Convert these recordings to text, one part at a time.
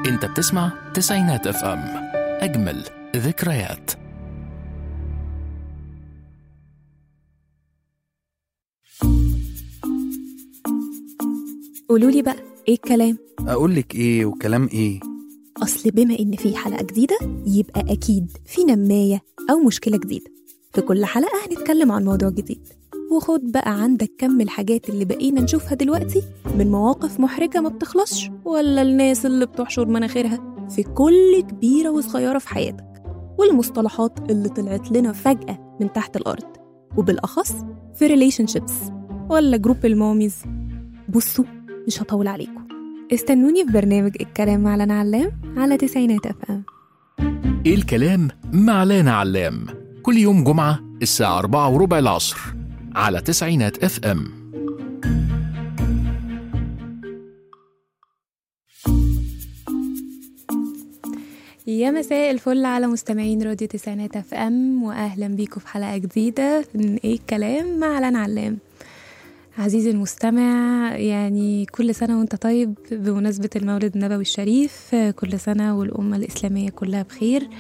انت بتسمع تسعينات اف ام اجمل ذكريات قولوا لي بقى ايه الكلام اقول لك ايه وكلام ايه اصل بما ان في حلقه جديده يبقى اكيد في نمايه او مشكله جديده في كل حلقه هنتكلم عن موضوع جديد وخد بقى عندك كم الحاجات اللي بقينا نشوفها دلوقتي من مواقف محرجه ما بتخلصش ولا الناس اللي بتحشر مناخيرها في كل كبيره وصغيره في حياتك والمصطلحات اللي طلعت لنا فجاه من تحت الارض وبالاخص في ريليشن شيبس ولا جروب الماميز بصوا مش هطول عليكم استنوني في برنامج الكلام مع لنا علام على تسعينات اف ام ايه الكلام مع لانا علام كل يوم جمعة الساعة أربعة وربع العصر على تسعينات اف ام يا مساء الفل على مستمعين راديو تسعينات اف ام واهلا بيكم في حلقه جديده من ايه الكلام مع لنا علام عزيزي المستمع يعني كل سنة وانت طيب بمناسبة المولد النبوي الشريف كل سنة والأمة الإسلامية كلها بخير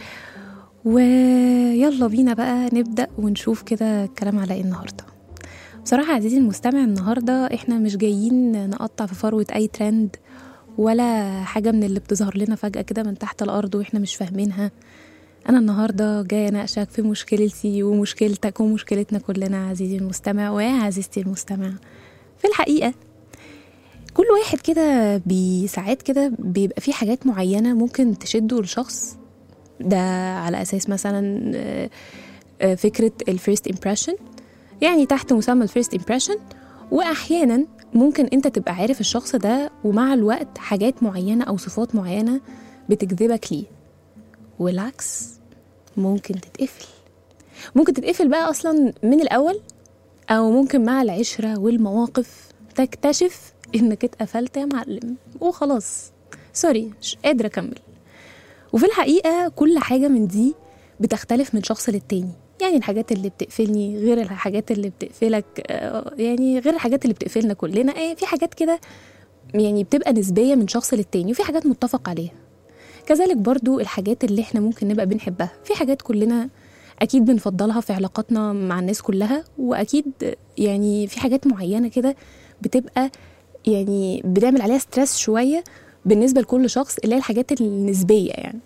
ويلا بينا بقى نبدأ ونشوف كده الكلام على ايه النهاردة بصراحة عزيزي المستمع النهاردة احنا مش جايين نقطع في فروة أي ترند ولا حاجة من اللي بتظهر لنا فجأة كده من تحت الأرض واحنا مش فاهمينها أنا النهاردة جاية أناقشك في مشكلتي ومشكلتك ومشكلتنا كلنا عزيزي المستمع وعزيزتي المستمع في الحقيقة كل واحد كده بساعات كده بيبقى في حاجات معينة ممكن تشده لشخص ده على أساس مثلا آه، آه، فكرة الفيرست impression يعني تحت مسمى الفيرست impression وأحيانا ممكن أنت تبقى عارف الشخص ده ومع الوقت حاجات معينة أو صفات معينة بتجذبك ليه والعكس ممكن تتقفل ممكن تتقفل بقى أصلا من الأول أو ممكن مع العشرة والمواقف تكتشف إنك اتقفلت يا معلم وخلاص سوري مش قادرة أكمل وفي الحقيقة كل حاجة من دي بتختلف من شخص للتاني يعني الحاجات اللي بتقفلني غير الحاجات اللي بتقفلك آه، يعني غير الحاجات اللي بتقفلنا كلنا ايه في حاجات كده يعني بتبقى نسبية من شخص للتاني وفي حاجات متفق عليها كذلك برضو الحاجات اللي احنا ممكن نبقى بنحبها في حاجات كلنا اكيد بنفضلها في علاقاتنا مع الناس كلها واكيد يعني في حاجات معينة كده بتبقى يعني بنعمل عليها ستريس شوية بالنسبة لكل شخص اللي هي الحاجات النسبية يعني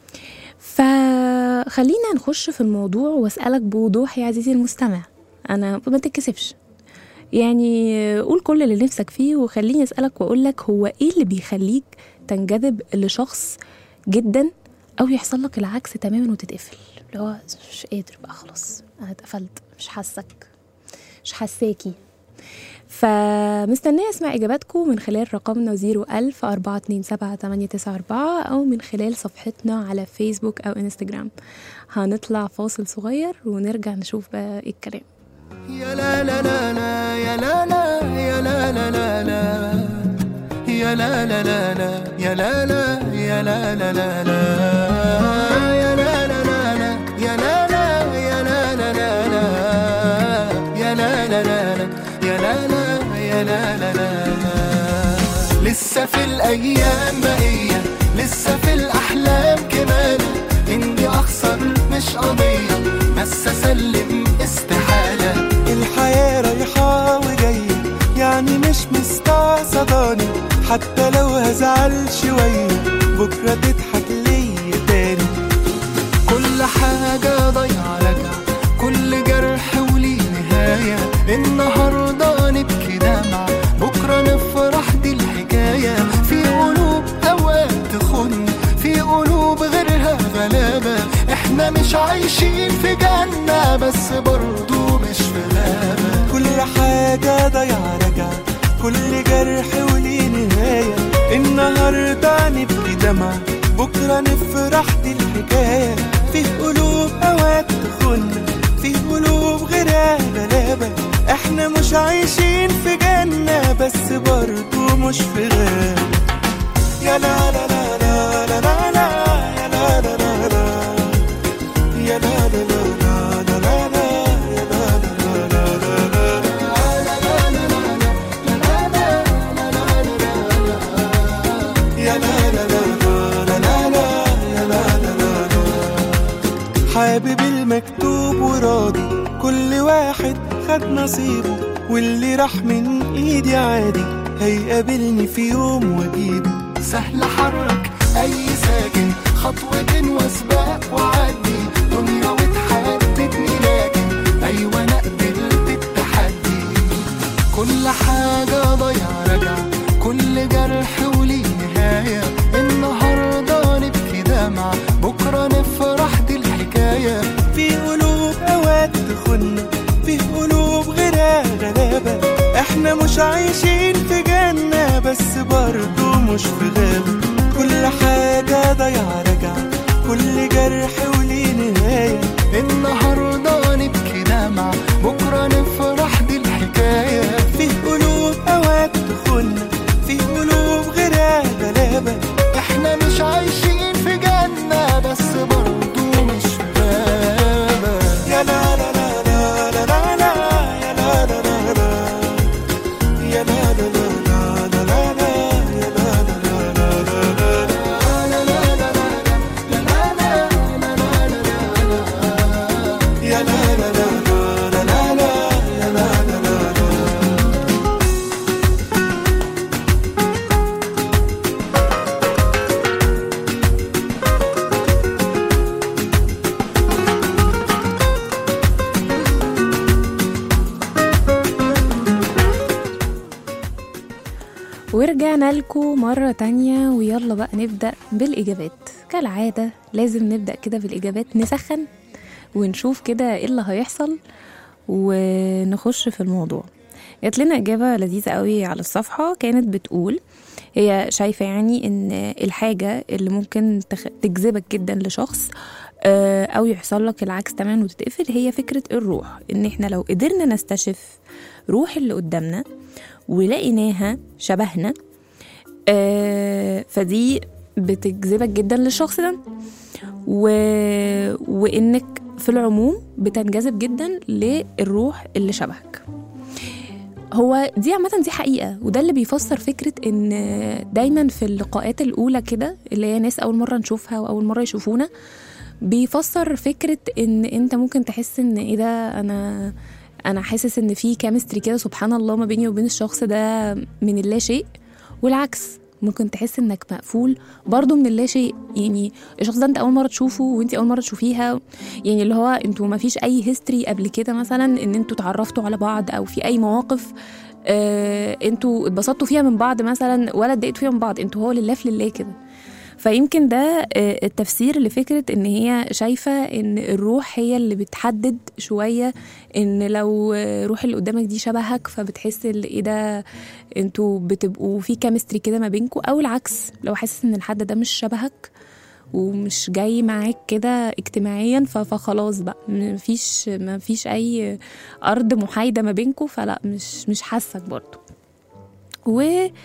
فخلينا نخش في الموضوع واسألك بوضوح يا عزيزي المستمع أنا ما تتكسفش يعني قول كل اللي نفسك فيه وخليني أسألك وأقولك هو إيه اللي بيخليك تنجذب لشخص جدا أو يحصل لك العكس تماما وتتقفل اللي هو مش قادر بقى خلاص أنا اتقفلت مش حاسك مش حاساكي فمستنية أسمع إجاباتكم من خلال رقمنا 01000 427 894 أو من خلال صفحتنا على فيسبوك أو إنستجرام هنطلع فاصل صغير ونرجع نشوف بقى إيه الكلام يا لا لا لا لا يا لا لا يا لا لا لا لا يا لا لا لا لا يا لا لا يا لا لا لا لا يا لا لا لا لا يا لا لا يا لا لا لا لا يا لا لا لا لا يا لا لا يا لا لا لا لا لسه في الايام بقيه لسه في الاحلام كمان اني اخسر مش قضيه بس اسلم استحاله الحياة رايحة وجاية يعني مش مستعصداني حتى لو هزعل شوية بكرة تضحك ليا تاني كل حاجة ضيعة رجع كل جرح وليه نهاية النهاردة نبكي دمع بكرة نفرح دي الحكاية في قلوب أوقات تخن في قلوب غيرها غلابة احنا مش عايشين في جنة بس برضو مش في غابة كل حاجة ضيعة رجع كل جرح وليه نهاية النهاردة نبكي دمع بكرة نفرح دي الحكاية في قلوب أوقات تخن في قلوب غيرها غلابة احنا مش عايشين في جنة بس برضو مش في غابة يا لا لا لا لا لا لا لا يا لا لا لا لا يا لا لا لا لا لا لا يا لا لا لا لا لا يا لا لا لا حابب المكتوب وراضي كل واحد خد نصيبه واللي راح من ايدي عادي هيقابلني في يوم واجيبه سهل حرك اي ساكن خطوة وسباق وعدي دنيا وتحددني لكن ايوه انا قبلت التحدي كل حاجة ضيع رجع كل جرح وليه نهاية النهاردة نبكي دمع بكرة نفرح دي الحكاية في قلوب اوقات تخنا في قلوب غيرها غلابة احنا مش عايشين في جنة بس برضو مش في غابة كل حاجة ضيع رجع كل جرح وليه نهاية النهاردة نبكي دمع بكرة نفرح دي الحكاية في قلوب اوقات تخنا في قلوب غيرها غلابة احنا مش عايشين في جنة بس برضو مش في غابة يا لا لا لا لا لا لا لا يا لا لا لا لا يا لا لا لا لا لا لا يا لا لا لا لا لا يا لا لا لا لا لا لا يا لا لا لا لا ورجعنا لكم مرة تانية ويلا بقى نبدأ بالإجابات كالعادة لازم نبدأ كده بالإجابات نسخن ونشوف كده إيه اللي هيحصل ونخش في الموضوع جات لنا إجابة لذيذة قوي على الصفحة كانت بتقول هي شايفة يعني إن الحاجة اللي ممكن تخ- تجذبك جدا لشخص آه، أو يحصل لك العكس تماما وتتقفل هي فكرة الروح إن إحنا لو قدرنا نستشف روح اللي قدامنا ولقيناها شبهنا آه، فدي بتجذبك جدا للشخص ده و... وانك في العموم بتنجذب جدا للروح اللي شبهك هو دي عامة دي حقيقة وده اللي بيفسر فكرة ان دايما في اللقاءات الأولى كده اللي هي ناس أول مرة نشوفها وأول مرة يشوفونا بيفسر فكرة ان انت ممكن تحس ان ايه ده انا انا حاسس ان في كيمستري كده سبحان الله ما بيني وبين الشخص ده من اللا شيء والعكس ممكن تحس انك مقفول برضه من اللا شيء يعني الشخص ده انت اول مره تشوفه وانت اول مره تشوفيها يعني اللي هو انتوا ما فيش اي هيستوري قبل كده مثلا ان انتوا اتعرفتوا على بعض او في اي مواقف آه انتوا اتبسطتوا فيها من بعض مثلا ولا اتضايقتوا فيها من بعض انتوا هو لله في لله كده فيمكن ده آه، التفسير لفكرة ان هي شايفة ان الروح هي اللي بتحدد شوية ان لو آه، روح اللي قدامك دي شبهك فبتحس ان ايه ده انتوا بتبقوا في كيمستري كده ما بينكوا او العكس لو حاسس ان الحد ده مش شبهك ومش جاي معاك كده اجتماعيا ف- فخلاص بقى مفيش مفيش اي ارض محايده ما بينكوا فلا مش مش حاسك برضو و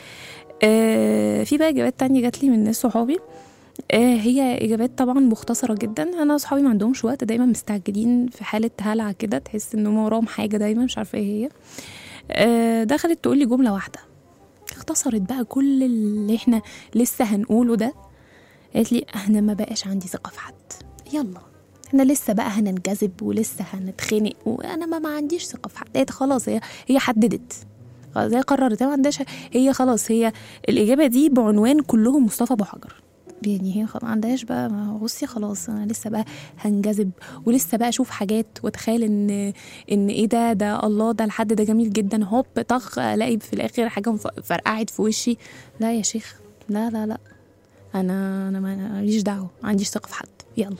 آه، في بقى اجابات تانية جات لي من ناس صحابي آه، هي اجابات طبعا مختصره جدا انا صحابي ما عندهمش وقت دايما مستعجلين في حاله هلع كده تحس ان هم وراهم حاجه دايما مش عارفه ايه هي آه، دخلت تقول لي جمله واحده اختصرت بقى كل اللي احنا لسه هنقوله ده قالت لي انا ما بقاش عندي ثقه في حد يلا احنا لسه بقى هننجذب ولسه هنتخنق وانا ما, ما عنديش ثقه في حد هي خلاص هي هي حددت خلاص هي قررت هي ما عندهاش هي خلاص هي الاجابه دي بعنوان كلهم مصطفى ابو حجر يعني هي خلاص ما عندهاش بقى ما بصي خلاص انا لسه بقى هنجذب ولسه بقى اشوف حاجات واتخيل ان ان ايه ده ده الله ده الحد ده جميل جدا هوب طخ الاقي في الاخر حاجه مف- فرقعت في وشي لا يا شيخ لا لا لا انا انا ما- ماليش دعوه ما عنديش ثقه في حد يلا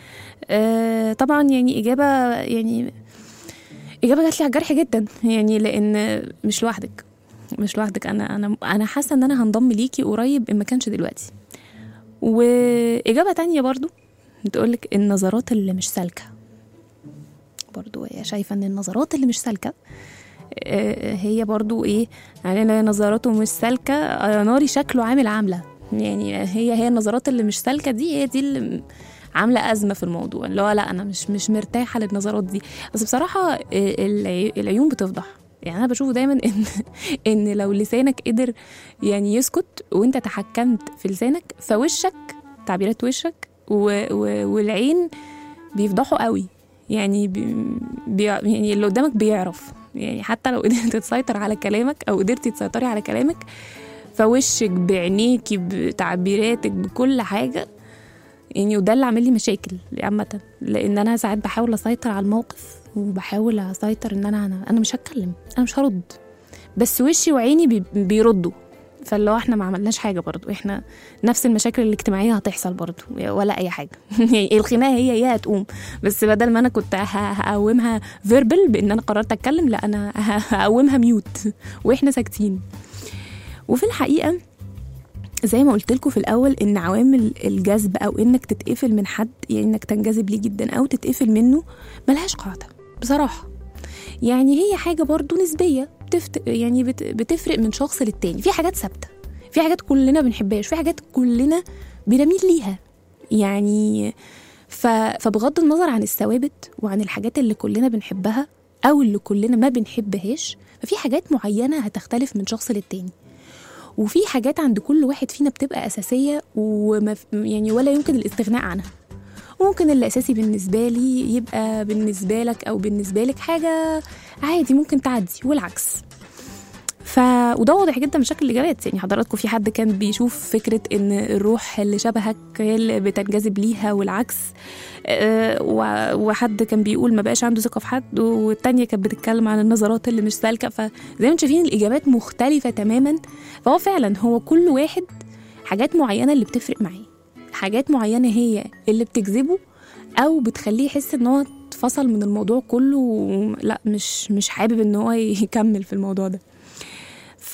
آه طبعا يعني اجابه يعني اجابه جات لي على الجرح جدا يعني لان مش لوحدك مش لوحدك انا انا انا حاسه ان انا هنضم ليكي قريب ان ما كانش دلوقتي واجابه تانية برضو بتقولك النظرات اللي مش سالكه برضو هي شايفه ان النظرات اللي مش سالكه آه، هي برضو ايه يعني انا نظراته مش سالكه آه، ناري شكله عامل عامله يعني هي هي النظرات اللي مش سالكه دي هي دي اللي عامله ازمه في الموضوع اللي هو لا انا مش مش مرتاحه للنظرات دي بس بصراحه آه، العي- العيون بتفضح يعني انا بشوف دايما ان ان لو لسانك قدر يعني يسكت وانت تحكمت في لسانك فوشك تعبيرات وشك و و والعين بيفضحوا قوي يعني بي بي يعني اللي قدامك بيعرف يعني حتى لو قدرت تسيطر على كلامك او قدرتي تسيطري على كلامك فوشك بعينيكي بتعبيراتك بكل حاجه يعني وده اللي عامل لي مشاكل عامة لأن أنا ساعات بحاول أسيطر على الموقف وبحاول أسيطر إن أنا أنا, أنا مش هتكلم أنا مش هرد بس وشي وعيني بي بيردوا فاللي هو احنا ما عملناش حاجة برضو احنا نفس المشاكل الاجتماعية هتحصل برضو ولا أي حاجة يعني الخناقة هي هي هتقوم بس بدل ما أنا كنت ه- هقومها فيربل بإن أنا قررت أتكلم لا أنا ه- هقومها ميوت وإحنا ساكتين وفي الحقيقة زي ما قلت لكم في الاول ان عوامل الجذب او انك تتقفل من حد يعني انك تنجذب ليه جدا او تتقفل منه ملهاش قاعده بصراحه يعني هي حاجه برضو نسبيه بتفت... يعني بت... بتفرق من شخص للتاني في حاجات ثابته في حاجات كلنا بنحبهاش في حاجات كلنا بنميل ليها يعني ف... فبغض النظر عن الثوابت وعن الحاجات اللي كلنا بنحبها او اللي كلنا ما بنحبهاش ففي حاجات معينه هتختلف من شخص للتاني وفي حاجات عند كل واحد فينا بتبقى أساسية وما يعني ولا يمكن الاستغناء عنها ممكن اللي أساسي بالنسبة لي يبقى بالنسبة لك أو بالنسبة لك حاجة عادي ممكن تعدي والعكس ف وده واضح جدا من شكل الاجابات يعني حضراتكم في حد كان بيشوف فكره ان الروح اللي شبهك هي اللي بتنجذب ليها والعكس آه، و- وحد كان بيقول ما بقاش عنده ثقه في حد والتانيه كانت بتتكلم عن النظرات اللي مش سالكه فزي ما انتم شايفين الاجابات مختلفه تماما فهو فعلا هو كل واحد حاجات معينه اللي بتفرق معاه حاجات معينه هي اللي بتجذبه او بتخليه يحس ان هو اتفصل من الموضوع كله و- لا مش مش حابب ان هو يكمل في الموضوع ده ف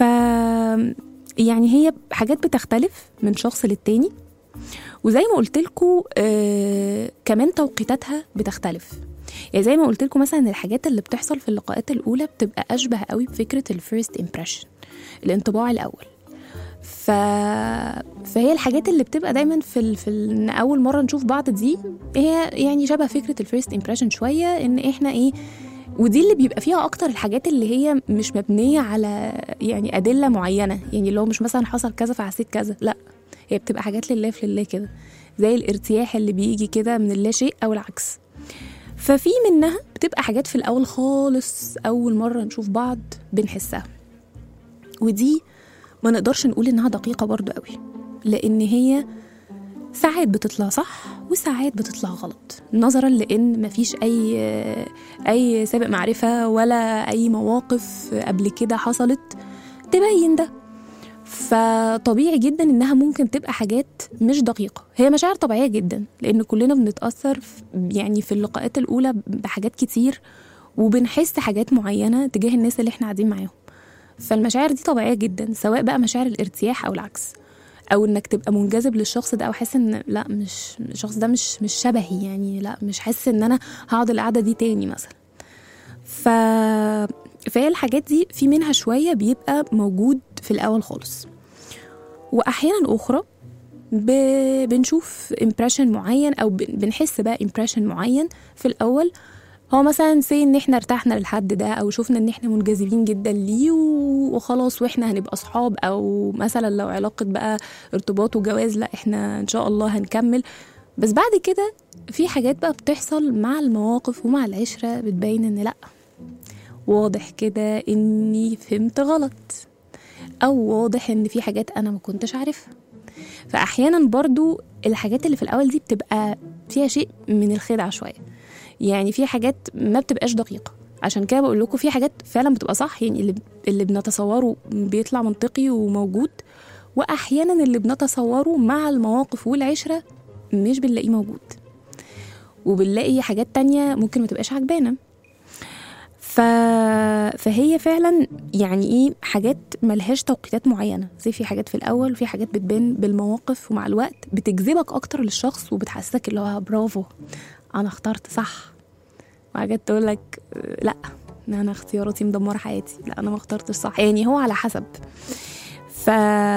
يعني هي حاجات بتختلف من شخص للتاني وزي ما قلت لكم آه كمان توقيتاتها بتختلف يعني زي ما قلت لكم مثلا الحاجات اللي بتحصل في اللقاءات الاولى بتبقى اشبه قوي بفكره الفيرست امبريشن الانطباع الاول ف... فهي الحاجات اللي بتبقى دايما في ال... في ال... إن اول مره نشوف بعض دي هي يعني شبه فكره الفيرست امبريشن شويه ان احنا ايه ودي اللي بيبقى فيها اكتر الحاجات اللي هي مش مبنيه على يعني ادله معينه يعني اللي هو مش مثلا حصل كذا فحسيت كذا لا هي بتبقى حاجات لله في لله كده زي الارتياح اللي بيجي كده من اللا شيء او العكس ففي منها بتبقى حاجات في الاول خالص اول مره نشوف بعض بنحسها ودي ما نقدرش نقول انها دقيقه برضو قوي لان هي ساعات بتطلع صح وساعات بتطلع غلط نظرا لان مفيش اي اي سابق معرفه ولا اي مواقف قبل كده حصلت تبين ده فطبيعي جدا انها ممكن تبقى حاجات مش دقيقه هي مشاعر طبيعيه جدا لان كلنا بنتاثر في- يعني في اللقاءات الاولى بحاجات كتير وبنحس حاجات معينه تجاه الناس اللي احنا قاعدين معاهم فالمشاعر دي طبيعيه جدا سواء بقى مشاعر الارتياح او العكس او انك تبقى منجذب للشخص ده او حاسس ان لا مش الشخص ده مش مش شبهي يعني لا مش حاسس ان انا هقعد القعده دي تاني مثلا ف فهي الحاجات دي في منها شويه بيبقى موجود في الاول خالص واحيانا اخرى ب... بنشوف امبريشن معين او ب... بنحس بقى امبريشن معين في الاول هو مثلا سي ان احنا ارتحنا للحد ده او شفنا ان احنا منجذبين جدا ليه و- وخلاص واحنا هنبقى اصحاب او مثلا لو علاقه بقى ارتباط وجواز لا احنا ان شاء الله هنكمل بس بعد كده في حاجات بقى بتحصل مع المواقف ومع العشره بتبين ان لا واضح كده اني فهمت غلط او واضح ان في حاجات انا ما كنتش عارفها فاحيانا برضو الحاجات اللي في الاول دي بتبقى فيها شيء من الخدعه شويه يعني في حاجات ما بتبقاش دقيقه عشان كده بقول لكم في حاجات فعلا بتبقى صح يعني اللي اللي بنتصوره بيطلع منطقي وموجود واحيانا اللي بنتصوره مع المواقف والعشره مش بنلاقيه موجود وبنلاقي حاجات تانية ممكن ما تبقاش عجبانا ف... فهي فعلا يعني ايه حاجات ملهاش توقيتات معينه زي في حاجات في الاول وفي حاجات بتبان بالمواقف ومع الوقت بتجذبك اكتر للشخص وبتحسسك اللي هو برافو انا اخترت صح وحاجات تقول لك لا انا اختياراتي مدمره حياتي لا انا ما اخترتش صح يعني هو على حسب ف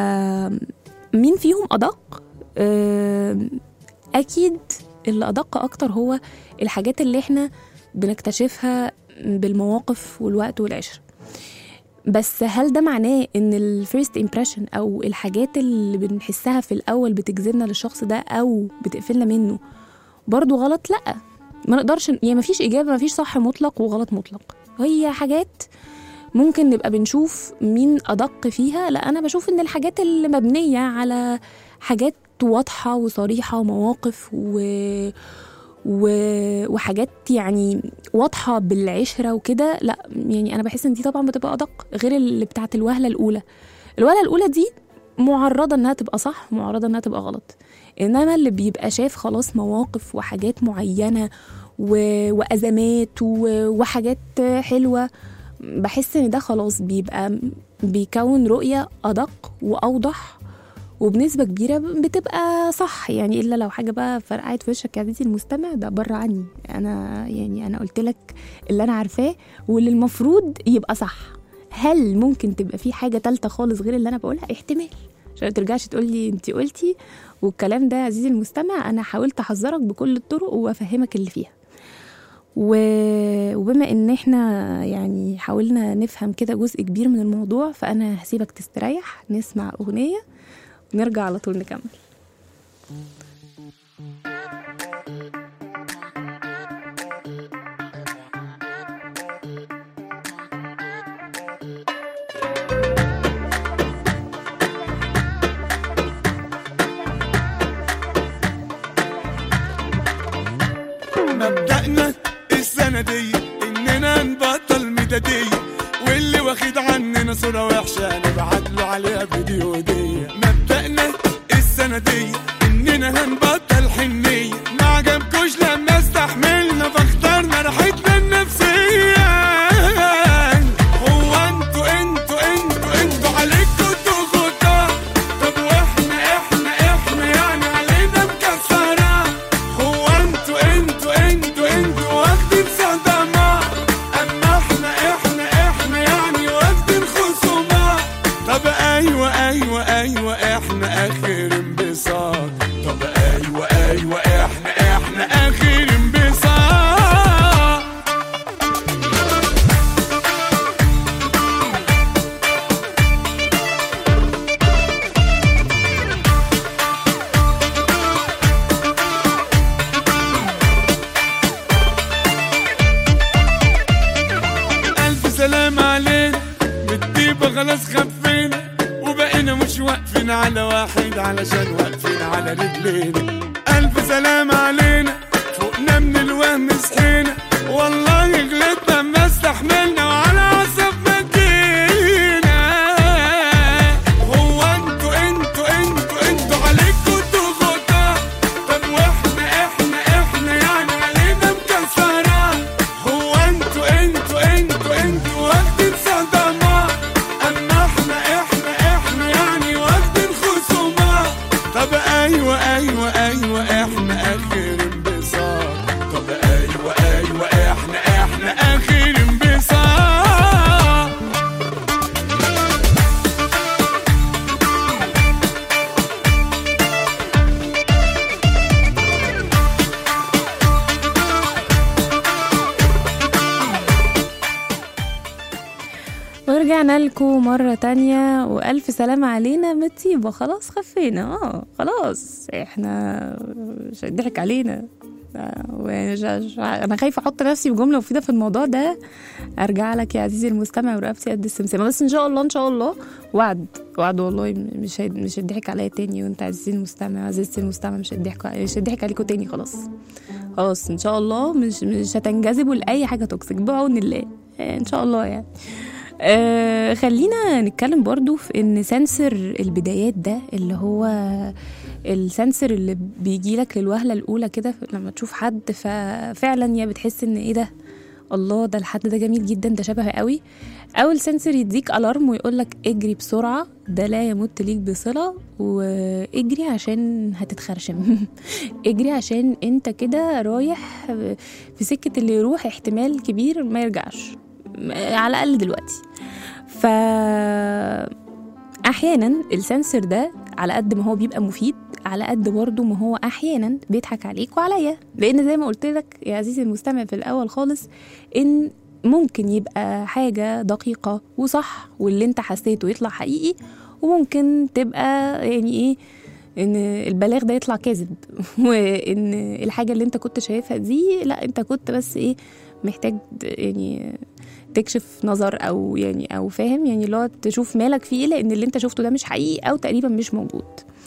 مين فيهم ادق آم، اكيد اللي ادق اكتر هو الحاجات اللي احنا بنكتشفها بالمواقف والوقت والعشره بس هل ده معناه ان الفيرست امبريشن او الحاجات اللي بنحسها في الاول بتجذبنا للشخص ده او بتقفلنا منه برضو غلط لا ما نقدرش يعني ما فيش اجابه ما فيش صح مطلق وغلط مطلق هي حاجات ممكن نبقى بنشوف مين ادق فيها لا انا بشوف ان الحاجات اللي مبنيه على حاجات واضحه وصريحه ومواقف و... و... وحاجات يعني واضحه بالعشره وكده لا يعني انا بحس ان دي طبعا بتبقى ادق غير اللي بتاعت الوهله الاولى الوهله الاولى دي معرضه انها تبقى صح معرضه انها تبقى غلط انما اللي بيبقى شاف خلاص مواقف وحاجات معينه و... وازمات و... وحاجات حلوه بحس ان ده خلاص بيبقى بيكون رؤيه ادق واوضح وبنسبه كبيره بتبقى صح يعني الا لو حاجه بقى فرقعت في وشك يا عزيزي المستمع ده بره عني انا يعني انا قلت لك اللي انا عارفاه واللي المفروض يبقى صح هل ممكن تبقى في حاجه تالته خالص غير اللي انا بقولها احتمال عشان ما ترجعش تقول لي انت قلتي والكلام ده يا عزيزي المستمع انا حاولت احذرك بكل الطرق وافهمك اللي فيها و... وبما ان احنا يعني حاولنا نفهم كده جزء كبير من الموضوع فانا هسيبك تستريح نسمع اغنيه ونرجع على طول نكمل مبدأنا السنة دي إننا نبطل ميدادية واللي واخد عننا صورة وحشة نبعت له عليها فيديو هدية مبدأنا السنة دي إننا هنبطل حنية ما عجبكوش لما استحملنا فاخترنا راحتنا النفسية هو انتوا انتوا انتوا انتوا عليكوا ضغوطات طب واحنا احنا احنا يعني علينا مكسرة هو انتوا انتوا انتوا انتوا واخدين صدمات اما احنا احنا احنا يعني واخدين خصومات طب ايوه ايوه ايوه احنا اخر انبساط طب ايوه ايوه احنا احنا اخر انبساط ألف سلام علينا بالطيبة خلاص خفينا وبقينا مش واقفين على واحد علشان واقفين على رجلينا ألف سلام علينا فوقنا من الوهم صحينا والله غلطنا ما استحملنا وعلى عصب مدينا هو انتوا انتوا انتوا انتوا عليكوا ضغوطات طب واحنا احنا احنا يعني علينا مكسرات هو انتوا انتوا انتوا انتوا واخدين صدمات اما احنا احنا احنا يعني واخدين خصومات طب ايوه ايوه ايوه احنا اخر انبساط طب ايوه ايوه احنا احنا اخر انبساط ورجعنا لكم مرة تانية وألف سلامة علينا متيبة خلاص خفينا اه خلاص احنا مش هيضحك علينا آه، ومش- مش- انا خايفه احط نفسي بجمله مفيده في الموضوع ده ارجع لك يا عزيزي المستمع ورقبتي قد السمسمه بس ان شاء الله ان شاء الله وعد وعد والله مش هيد- مش هيضحك عليا تاني وانت عزيزي المستمع عزيزتي المستمع مش هيضحك مش هيضحك عليكم تاني خلاص خلاص ان شاء الله مش مش هتنجذبوا لاي حاجه توكسيك بعون الله آه، ان شاء الله يعني آه خلينا نتكلم برضو في ان سنسر البدايات ده اللي هو السنسر اللي بيجي لك للوهله الاولى كده لما تشوف حد ففعلا يا بتحس ان ايه ده الله ده الحد ده جميل جدا ده شبهي قوي اول سنسر يديك الارم ويقول لك اجري بسرعه ده لا يمت ليك بصله واجري عشان هتتخرشم اجري عشان انت كده رايح في سكه اللي يروح احتمال كبير ما يرجعش على الاقل دلوقتي ف احيانا السنسور ده على قد ما هو بيبقى مفيد على قد برضه ما هو احيانا بيضحك عليك وعليا لان زي ما قلت لك يا عزيزي المستمع في الاول خالص ان ممكن يبقى حاجه دقيقه وصح واللي انت حسيته يطلع حقيقي وممكن تبقى يعني ايه ان البلاغ ده يطلع كاذب وان الحاجه اللي انت كنت شايفها دي لا انت كنت بس ايه محتاج يعني تكشف نظر او يعني او فاهم يعني اللي هو تشوف مالك فيه لان اللي انت شفته ده مش حقيقي او تقريبا مش موجود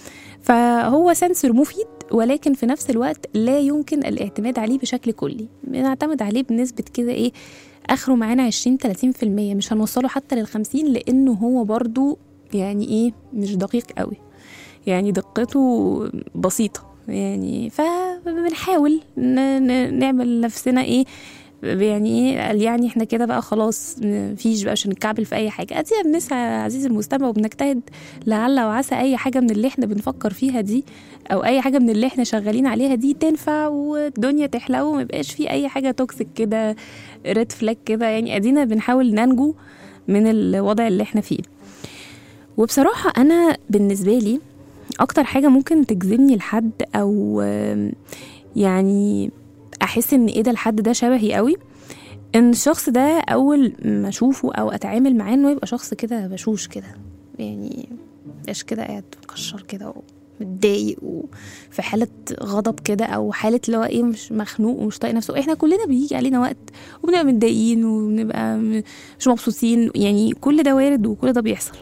فهو سنسور مفيد ولكن في نفس الوقت لا يمكن الاعتماد عليه بشكل كلي بنعتمد عليه بنسبة كده ايه اخره معانا 20 30% مش هنوصله حتى لل 50 لانه هو برضو يعني ايه مش دقيق قوي يعني دقته بسيطة يعني فبنحاول ن- ن- نعمل نفسنا ايه يعني ايه قال يعني احنا كده بقى خلاص مفيش بقى مش هنتكعبل في اي حاجه ادينا بنسعى يا عزيزي المستمع وبنجتهد لعل وعسى اي حاجه من اللي احنا بنفكر فيها دي او اي حاجه من اللي احنا شغالين عليها دي تنفع والدنيا تحلو وما يبقاش في اي حاجه توكسيك كده ريد فلاج كده يعني ادينا بنحاول ننجو من الوضع اللي احنا فيه وبصراحه انا بالنسبه لي اكتر حاجه ممكن تجذبني لحد او آم، يعني احس ان ايه ده الحد ده شبهي قوي ان الشخص ده اول ما اشوفه او اتعامل معاه انه يبقى شخص كده بشوش كده يعني مش كده قاعد مكشر كده ومتضايق وفي حالة غضب كده أو حالة اللي هو إيه مش مخنوق ومش طايق نفسه إحنا كلنا بيجي علينا وقت وبنبقى متضايقين وبنبقى م- مش مبسوطين يعني كل ده وارد وكل ده بيحصل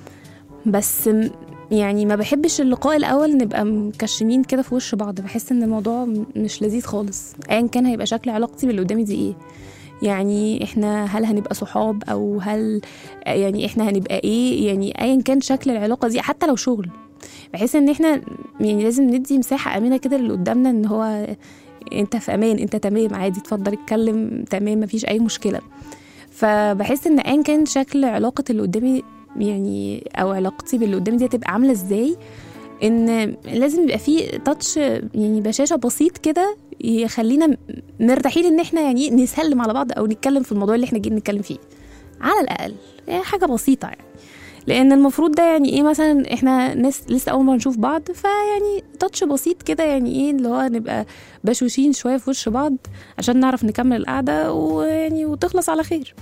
بس م- يعني ما بحبش اللقاء الأول نبقى مكشمين كده في وش بعض بحس إن الموضوع م- مش لذيذ خالص أيا كان هيبقى شكل علاقتي باللي قدامي دي إيه يعني احنا هل هنبقى صحاب او هل يعني احنا هنبقى ايه يعني ايا كان شكل العلاقه دي حتى لو شغل بحيث ان احنا يعني لازم ندي مساحه امنه كده اللي قدامنا ان هو انت في امان انت تمام عادي اتفضل اتكلم تمام مفيش اي مشكله فبحس ان ايا كان شكل علاقه اللي قدامي يعني او علاقتي باللي قدامي دي هتبقى عامله ازاي ان لازم يبقى في تاتش يعني بشاشه بسيط كده يخلينا مرتاحين ان احنا يعني نسلم على بعض او نتكلم في الموضوع اللي احنا جايين نتكلم فيه على الاقل يعني حاجه بسيطه يعني لان المفروض ده يعني ايه مثلا احنا ناس لسه اول ما نشوف بعض فيعني تاتش بسيط كده يعني ايه اللي هو نبقى بشوشين شويه في وش بعض عشان نعرف نكمل القعده ويعني وتخلص على خير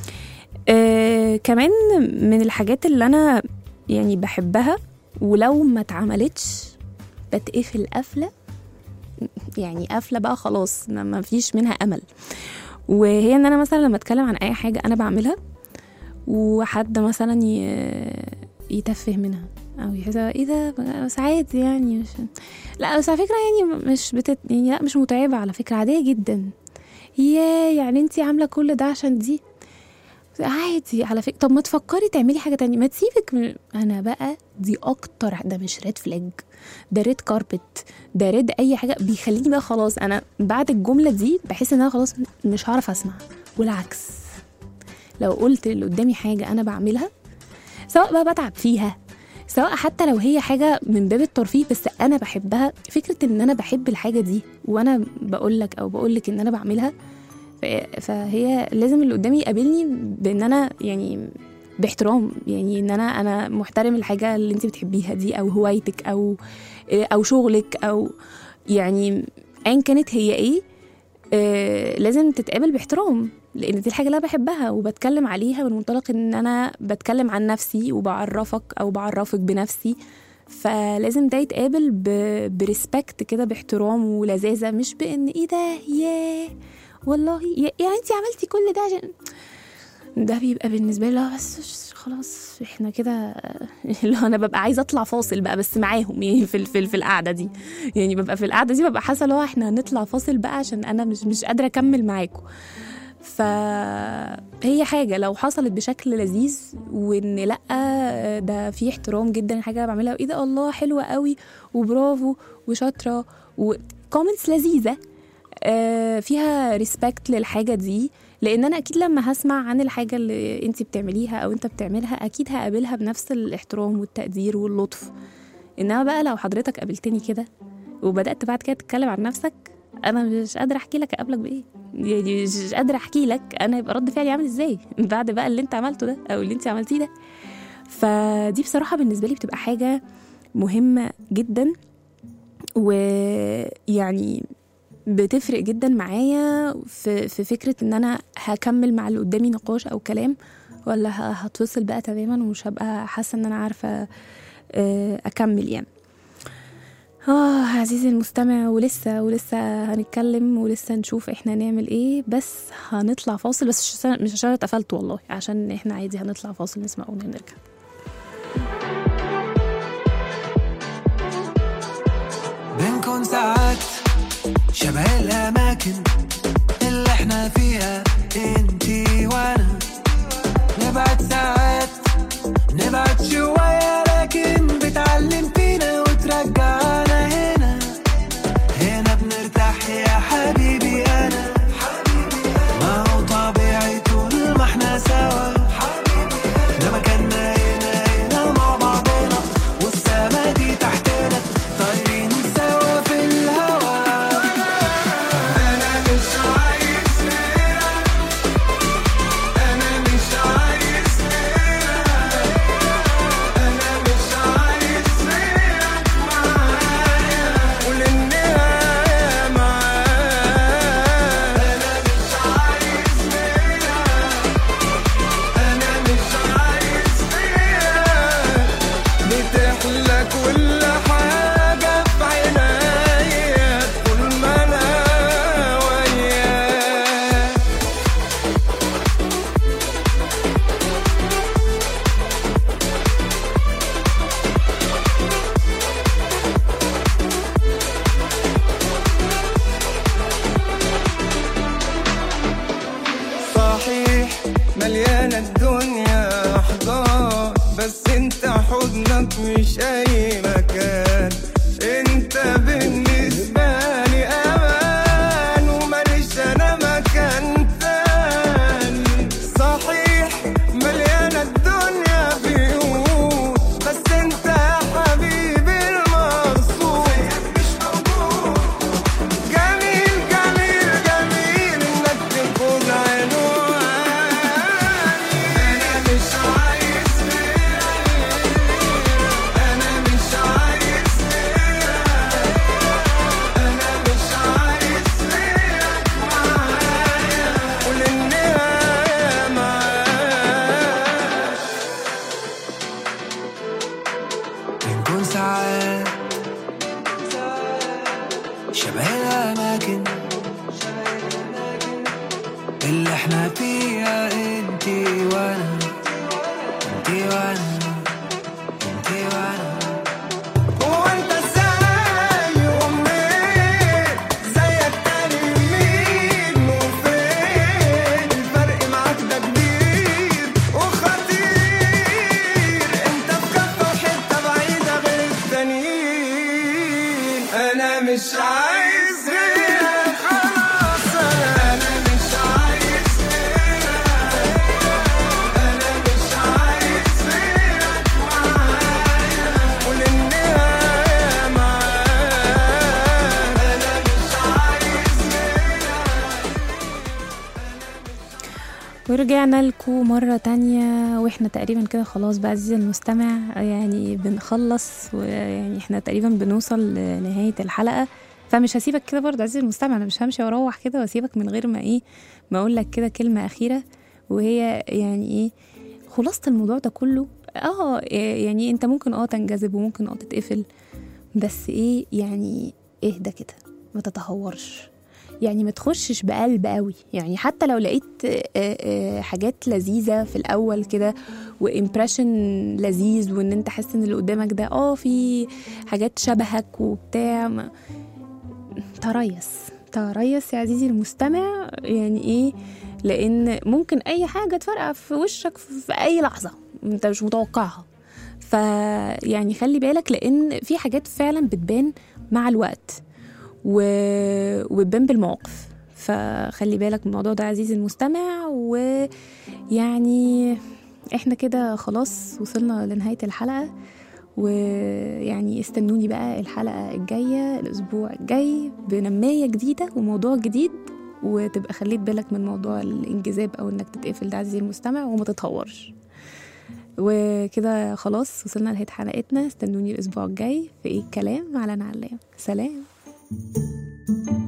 آه كمان من الحاجات اللي انا يعني بحبها ولو ما اتعملتش بتقفل قفله يعني قفله بقى خلاص ما ما فيش منها امل وهي ان انا مثلا لما اتكلم عن اي حاجه انا بعملها وحد مثلا ي- يتفه منها او يحس ايه ده بس عادي يعني مش لا بس على فكره يعني مش بتت... يعني لا مش متعبه على فكره عاديه جدا يا يعني انت عامله كل ده عشان دي عادي على فكره طب ما تفكري تعملي حاجه تانية ما تسيبك من... انا بقى دي اكتر ده مش ريد فلاج ده ريد كاربت ده ريد اي حاجه بيخليني بقى خلاص انا بعد الجمله دي بحس ان انا خلاص مش هعرف اسمع والعكس لو قلت اللي قدامي حاجه انا بعملها سواء بقى بتعب فيها سواء حتى لو هي حاجه من باب الترفيه بس انا بحبها فكره ان انا بحب الحاجه دي وانا بقول لك او بقول لك ان انا بعملها ف- فهي لازم اللي قدامي يقابلني بان انا يعني باحترام يعني ان انا انا محترم الحاجه اللي انت بتحبيها دي او هوايتك او او شغلك او يعني ايا كانت هي ايه آه، لازم تتقابل باحترام لان دي الحاجه اللي انا بحبها وبتكلم عليها من منطلق ان انا بتكلم عن نفسي وبعرفك او بعرفك بنفسي فلازم ده يتقابل ب- بريسبكت كده باحترام ولذاذه مش بان ايه ده ياه والله يا يعني انت عملتي كل ده عشان ده بيبقى بالنسبه لي لا بس خلاص احنا كده اللي هو انا ببقى عايزه اطلع فاصل بقى بس معاهم يعني في في, في القعده دي يعني ببقى في القعده دي ببقى حاسه اللي هو احنا هنطلع فاصل بقى عشان انا مش مش قادره اكمل معاكم فهي حاجه لو حصلت بشكل لذيذ وان لا ده في احترام جدا الحاجه اللي بعملها وايه ده الله حلوه قوي وبرافو وشاطره وكومنتس لذيذه آه، فيها ريسبكت للحاجه دي لان انا اكيد لما هسمع عن الحاجه اللي انت بتعمليها او انت بتعملها اكيد هقابلها بنفس الاحترام والتقدير واللطف انما بقى لو حضرتك قابلتني كده وبدات بعد كده تتكلم عن نفسك انا مش قادره احكي لك اقابلك بايه يعني مش قادره احكي لك انا هيبقى رد فعلي عامل ازاي بعد بقى اللي انت عملته ده او اللي انت عملتيه ده فدي بصراحه بالنسبه لي بتبقى حاجه مهمه جدا ويعني بتفرق جدا معايا في في فكره ان انا هكمل مع اللي قدامي نقاش او كلام ولا ه- هتفصل بقى تماما ومش هبقى حاسه ان انا عارفه آه، اكمل يعني اه عزيزي المستمع ولسه ولسه هنتكلم ولسه نشوف احنا نعمل ايه بس هنطلع فاصل بس مش عشان- مش عشان اتقفلت والله عشان احنا عادي هنطلع فاصل نسمع اغنيه ونرجع بنكون ساعات شبه الأماكن اللي احنا فيها انتي وانا نبعد ساعات نبعد شوية لكن بتعلم فينا وترجعنا هنا هنا بنرتاح يا حبيبي أنا ما هو طبيعي طول ما احنا سوا ده مكاننا هنا هنا مع بعضنا والسما دي تحتنا طايرين سوا في الهوا انا مش عايز غيرك انا مش عايز غيرك انا مش عايز غيرك معايا وللنهايه معايا انا مش عايز غيرك انا مش عايز غيرك بتحلى كل حاجة في عناية طول ما أنا وياك صحيح مليانة الدنيا أحضان بس انت حضنك مش أي مكان انت بالنسبة لي أمان وماليش أنا مكان تاني صحيح مليانة الدنيا بيوت بس انت يا حبيبي المقصود مش موجود جميل جميل جميل انك تكون عنواني انا مش عايز غيرك انا مش عايز غيرك انا مش عايز غيرك معايا وللنهايه معاك بنكون ساعات شبه الأماكن اللي احنا فيها انتي وانا انتي وانا انتي وانا هو انت ازاي ومنين زيك تاني مين وفين الفرق معاك ده كبير وخطير انت في كفة وحتة بعيدة غير التانيين انا مش عايز غيرك خلاص انا مش عايز غيرك انا مش عايز غيرك معايا وللنهاية معاك انا مش عايز ورجعنا لكم مرة تانية واحنا تقريبا كده خلاص بقى عزيزي المستمع يعني بنخلص ويعني احنا تقريبا بنوصل لنهاية الحلقة فمش هسيبك كده برضه عزيزي المستمع انا مش همشي واروح كده واسيبك من غير ما ايه ما اقول لك كده كلمة أخيرة وهي يعني ايه خلاصة الموضوع ده كله اه يعني انت ممكن اه تنجذب وممكن اه تتقفل بس ايه يعني اهدى كده ما تتهورش يعني ما تخشش بقلب قوي يعني حتى لو لقيت آه، آه، حاجات لذيذة في الأول كده وإمبريشن لذيذ وإن أنت حاسس إن اللي قدامك ده اه في حاجات شبهك وبتاع ما- تريث تريث يا عزيزي المستمع يعني إيه لأن ممكن أي حاجة تفرقع في وشك في أي لحظة أنت مش متوقعها فيعني خلي بالك لأن في حاجات فعلا بتبان مع الوقت و... وبتبان بالمواقف فخلي بالك من الموضوع ده عزيزي المستمع ويعني احنا كده خلاص وصلنا لنهاية الحلقة ويعني استنوني بقى الحلقة الجاية الأسبوع الجاي بنماية جديدة وموضوع جديد وتبقى خليت بالك من موضوع الانجذاب أو إنك تتقفل ده عزيزي المستمع وما تتهورش وكده خلاص وصلنا لنهاية حلقتنا استنوني الأسبوع الجاي في إيه الكلام على نعلام سلام